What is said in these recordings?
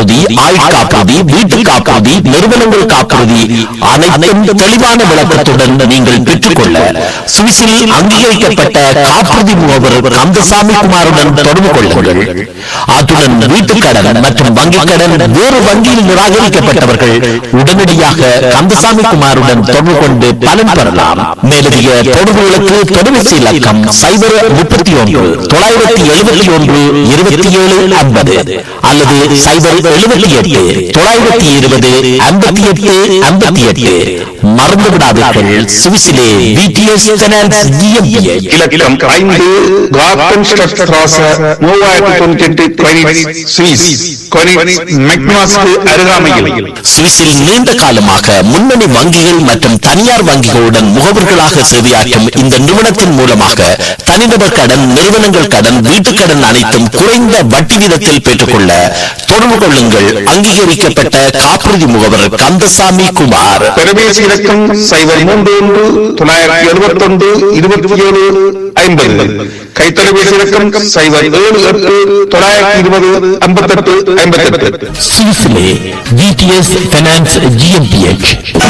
காப்புறுதி ஆயுள் காப்புறுதி வீட்டு காப்புறுதி நிறுவனங்கள் காப்புறுதி அனைத்தும் தெளிவான விளக்கத்துடன் நீங்கள் பெற்றுக்கொள்ள சுவிஸில் அங்கீகரிக்கப்பட்ட காப்புறுதி முகவர் கந்தசாமி குமாருடன் தொடர்பு கொள்ளுங்கள் அத்துடன் வீட்டுக் கடன் மற்றும் வங்கிக் கடன் வேறு வங்கியில் நிராகரிக்கப்பட்டவர்கள் உடனடியாக கந்தசாமி குமாருடன் தொடர்பு கொண்டு பலன் பெறலாம் மேலதிக தொடர்புகளுக்கு தொலைபேசி இலக்கம் சைபர் முப்பத்தி ஒன்று தொள்ளாயிரத்தி எழுபத்தி ஒன்று இருபத்தி ஏழு ஐம்பது அல்லது சைபர் எழுபத்தி எட்டு தொள்ளாயிரத்தி இருபது ஐம்பத்தி எட்டு ஐம்பத்தி எட்டு மறந்து விடாதீர்கள் சுவிசிலே பிடிஎஸ் ஃபைனான்ஸ் GmbH. இலக்கம் ஐந்து கார்டன் ஸ்ட்ராச மூவாயிரத்தி தொண்ணூத்தி எட்டு கொனிட்ஸ் சுவிஸ் கொனிட்ஸ் மெக்னாஸ்க்கு அருகாமையில் சுவிஸில் நீண்ட காலமாக முன்னணி வங்கிகள் மற்றும் தனியார் வங்கிகளுடன் முகவர்களாக சேவையாற்றும் இந்த நிறுவனத்தின் மூலமாக தனிநபர் கடன் நிறுவனங்கள் கடன் வீட்டுக் கடன் அனைத்தும் குறைந்த வட்டி வீதத்தில் பெற்றுக்கொள்ள தொடர்பு கொள்ளுங்கள் அங்கீகரிக்கப்பட்ட காப்புறுதி முகவர் கந்தசாமி குமார் தொலைபேசி இலக்கம் சைபர் மூன்று ஒன்று தொள்ளாயிரத்தி எழுபத்தி ஒன்று இருபத்தி ஏழு ஐம்பது கைத்தொலைபேசி இலக்கம் சைபர் ஏழு எட்டு தொள்ளாயிரத்தி இருபது ஐம்பத்தெட்டு ஐம்பத்தெட்டு சுவிஸிலே பிடிஎஸ் ஃபைனான்ஸ் GmbH.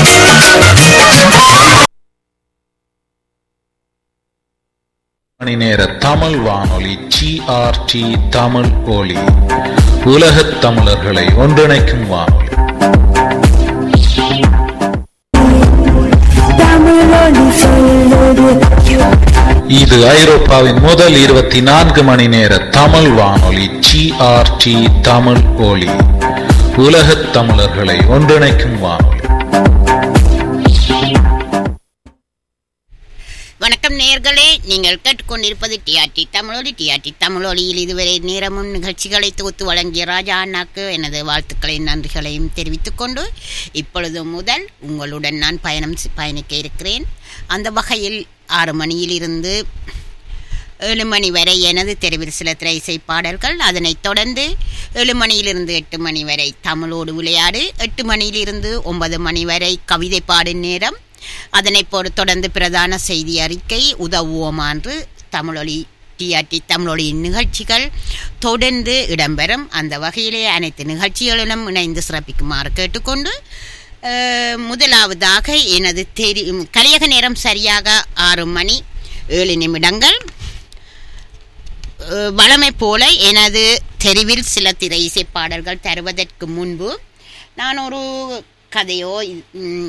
மணி நேர தமிழ் வானொலி ஜிஆர்டி தமிழ் ஒலி உலகத் தமிழர்களை ஒன்றிணைக்கும் வானொலி தமிழொலி சொல்லுது இது ஐரோப்பாவின் முதல் இருபத்தி நான்கு மணி நேர தமிழ் வானொலி ஜிஆர்டி தமிழ் ஒலி உலகத் தமிழர்களை ஒன்றிணைக்கும் வானொலி வணக்கம் நேயர்களே நீங்கள் கேட்டுக்கொண்டிருப்பது டிஆர்டி தமிழொலி டிஆர்டி தமிழொலியில் இதுவரை நேரமும் நிகழ்ச்சிகளை தொகுத்து வழங்கிய ராஜா அண்ணாக்கு எனது வாழ்த்துக்களையும் நன்றிகளையும் தெரிவித்துக் கொண்டு இப்பொழுது முதல் உங்களுடன் நான் பயணம் செ- பயணிக்க இருக்கிறேன் அந்த வகையில் ஆறு மணியிலிருந்து ஏழு மணி வரை எனது தெருவில் சில திரை இசை பாடல்கள் அதனைத் தொடர்ந்து ஏழு மணியிலிருந்து எட்டு மணி வரை தமிழோடு விளையாடு எட்டு மணியிலிருந்து ஒன்பது மணி வரை கவிதை பாடும் நேரம் அதனைப் பொறு தொடர்ந்து பிரதான செய்தி அறிக்கை உதவுவோமான்று தமிழொலி டிஆர்டி தமிழொலி நிகழ்ச்சிகள் தொடர்ந்து இடம்பெறும் அந்த வகையிலே அனைத்து நிகழ்ச்சிகளிலும் இணைந்து சிறப்பிக்குமாறு கேட்டுக்கொண்டு அஹ், முதலாவதாக எனது தெரி கலியக நேரம் சரியாக ஆறு மணி ஏழு நிமிடங்கள் அஹ், வழமை போல எனது தெருவில் சில திரை இசை பாடல்கள் தருவதற்கு முன்பு நான் ஒரு கதையோ ம்,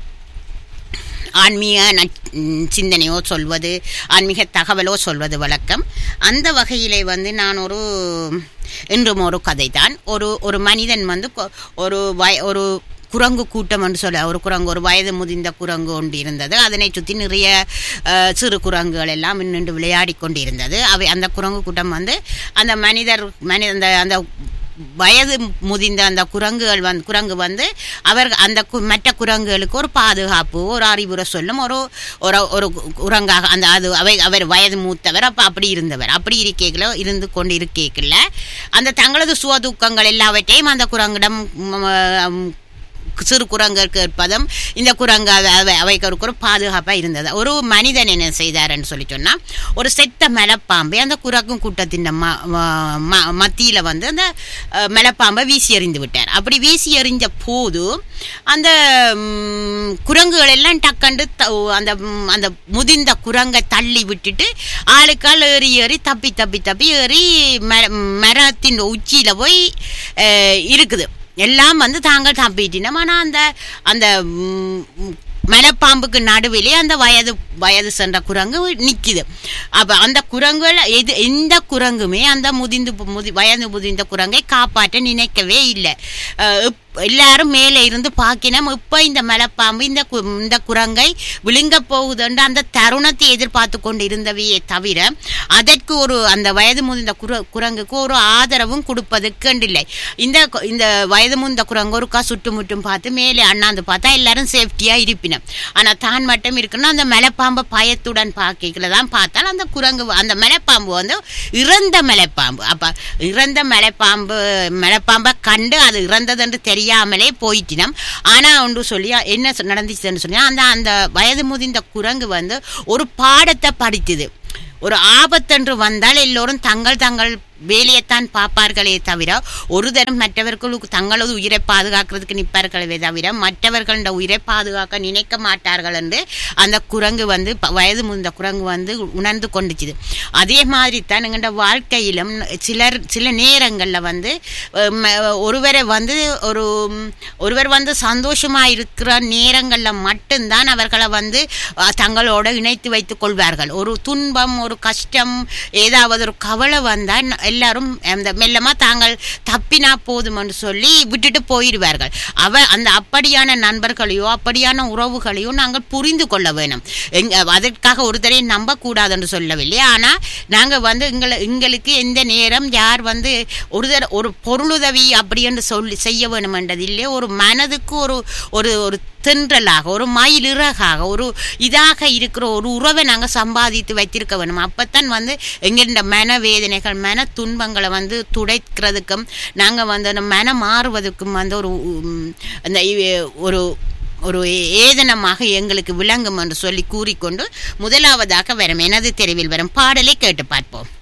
ஆன்மீக நட்- ம், சிந்தனையோ சொல்வது ஆன்மீக தகவலோ சொல்வது வழக்கம் அந்த வகையிலே வந்து நான் ஒரு என்றும் ஒரு கதை தான் ஒரு ஒரு மனிதன் வந்து கொ- ஒரு வய ஒரு குரங்கு கூட்டம் என்று சொல்ல ஒரு குரங்கு ஒரு வயது முதிர்ந்த குரங்கு ஒன்று இருந்தது அதனை சுற்றி நிறைய அஹ், சிறு குரங்குகள் எல்லாம் நின்று விளையாடி கொண்டிருந்தது அவை அந்த குரங்கு கூட்டம் வந்து அந்த மனிதர் மனித அந்த அந்த வயது முதிர்ந்த அந்த குரங்குகள் வந்து குரங்கு வந்து அவர் அந்த கு- மற்ற குரங்குகளுக்கு ஒரு பாதுகாப்பு ஒரு அறிவுரை சொல்லும் ஒரு ஒரு ஒரு குரங்காக அந்த அது அவை அவர் வயது மூத்தவர் அப்போ அப்படி இருந்தவர் அப்படி இருக்கைகளோ இருந்து கொண்டு இருக்கைக்குள்ள அந்த தங்களது சுக துக்கங்கள் எல்லாவற்றையும் அந்த குரங்கிடம் ம், ம், சிறு குரங்கு கேட்பதும் இந்த குரங்கு அவை- அவை- அவைக்கு ஒரு ஒரு பாதுகாப்பாக இருந்தது ஒரு மனிதன் என்ன செய்தாருன்னு சொல்லி சொன்னா ஒரு செத்த மலைப்பாம்பை அந்த குரங்கும் கூட்டத்தின் ம மத்தியில் வந்து அந்த அஹ், மலைப்பாம்பை வீசி எறிந்து விட்டார் அப்படி வீசி எறிஞ்ச போது அந்த ம், குரங்குகள் எல்லாம் டக்கண்டு த- அந்த ம், அந்த முதிர்ந்த குரங்கை தள்ளி விட்டுட்டு ஆளுக்கால் ஏறி ஏறி தப்பி தப்பி தப்பி ஏறி மர- மரத்தின் உச்சியில் போய் அஹ், இருக்குது எல்லாம் வந்து தாங்கள் தப்பிட்டினோம் ஆனால் அந்த அந்த ம், ம், மலைப்பாம்புக்கு நடுவிலே அந்த வயது வயது சென்ற குரங்கு நிற்கிது அப்போ அந்த குரங்குகள் எது எந்த குரங்குமே அந்த முதிர்ந்து முதி வயது முதிர்ந்த குரங்கை காப்பாற்ற நினைக்கவே இல்லை அஹ், இப்- எல்லாரும் மேலே இருந்து பார்க்கினோம் இப்போ இந்த மலைப்பாம்பு இந்த கு- இந்த குரங்கை விழுங்க போகுதுன்ற அந்த தருணத்தை எதிர்பார்த்து கொண்டு இருந்தவையே தவிர அதற்கு ஒரு அந்த வயது முதிர்ந்த குர குரங்குக்கு ஒரு ஆதரவும் கொடுப்பதற்கு இல்லை இந்த கு- இந்த வயது முதிர்ந்த குரங்கு ஒருக்கா சுட்டுமுட்டும் பார்த்து மேலே அண்ணாந்து பார்த்தா எல்லாரும் சேஃப்டியாக இருப்பினோம் ஆனால் தான் மட்டும் இருக்கணும் அந்த மலைப்பாம்பை பயத்துடன் பார்க்கல தான் பார்த்தால் அந்த குரங்கு அந்த மலைப்பாம்பு வந்து இறந்த மலைப்பாம்பு அப்போ இறந்த மலைப்பாம்பு மலைப்பாம்பை கண்டு அது இறந்தது என்று தெரியாமலே போயிட்டினோம் ஆனால் ஒன்று சொல்லி என்ன சொ- நடந்துச்சுன்னு சொன்னால் அந்த அந்த வயது முதிர்ந்த குரங்கு வந்து ஒரு பாடத்தை படித்தது ஒரு ஆபத்தென்று வந்தால் எல்லோரும் தங்கள் தங்கள் வேலையைத்தான் பார்ப்பார்களே தவிர ஒரு தரம் மற்றவர்களுக்கு தங்களது உயிரை பாதுகாக்கிறதுக்கு நிற்பார்களே தவிர மற்றவர்களோட உயிரை பாதுகாக்க நினைக்க மாட்டார்கள் என்று அந்த குரங்கு வந்து ப- வயது முந்த குரங்கு வந்து உணர்ந்து கொண்டுச்சுது அதே மாதிரி தான் எங்கள்ட வாழ்க்கையிலும் சிலர் சில நேரங்களில் வந்து அஹ், ம- ஒருவரை வந்து ஒரு ம், ஒருவர் வந்து சந்தோஷமா இருக்கிற நேரங்களில் மட்டும்தான் அவர்களை வந்து அஹ், தங்களோட இணைத்து வைத்துக் கொள்வார்கள் ஒரு துன்பம் ஒரு கஷ்டம் ஏதாவது ஒரு கவலை வந்தால் எல்லாரும் அந்த மெல்லமா தாங்கள் தப்பினா போதும்னு சொல்லி விட்டுட்டு போயிடுவார்கள் அவ அந்த அப்படியான நண்பர்களையோ அப்படியான உறவுகளையோ நாங்கள் புரிந்து கொள்ள வேணும் எங்க அதற்காக ஒருத்தரை நம்பக்கூடாதுன்னு சொல்லவில்லை ஆனால் நாங்கள் வந்து எங்களை எங்களுக்கு எந்த நேரம் யார் வந்து ஒருத்தர் ஒரு பொருளுதவி அப்படி என்று சொல்லி செய்ய வேணும் என்றதில்லை ஒரு மனதுக்கு ஒரு ஒரு ஒரு தென்றலாக ஒரு மயிலிறகாக ஒரு இதாக இருக்கிற ஒரு உறவை நாங்கள் சம்பாதித்து வைத்திருக்க வேணும் அப்பத்தான் வந்து எங்கள்ட மன வேதனைகள் மன துன்பங்களை வந்து துடைக்கிறதுக்கும் நாங்கள் வந்து அந்த மனம் மாறுவதற்கும் வந்து ஒரு உம், அந்த இ- ஒரு ஒரு ஏதனமாக எங்களுக்கு விளங்கும் என்று சொல்லி கூறிக்கொண்டு முதலாவதாக வரும் எனது தெருவில் வரும் பாடலை கேட்டு பார்ப்போம்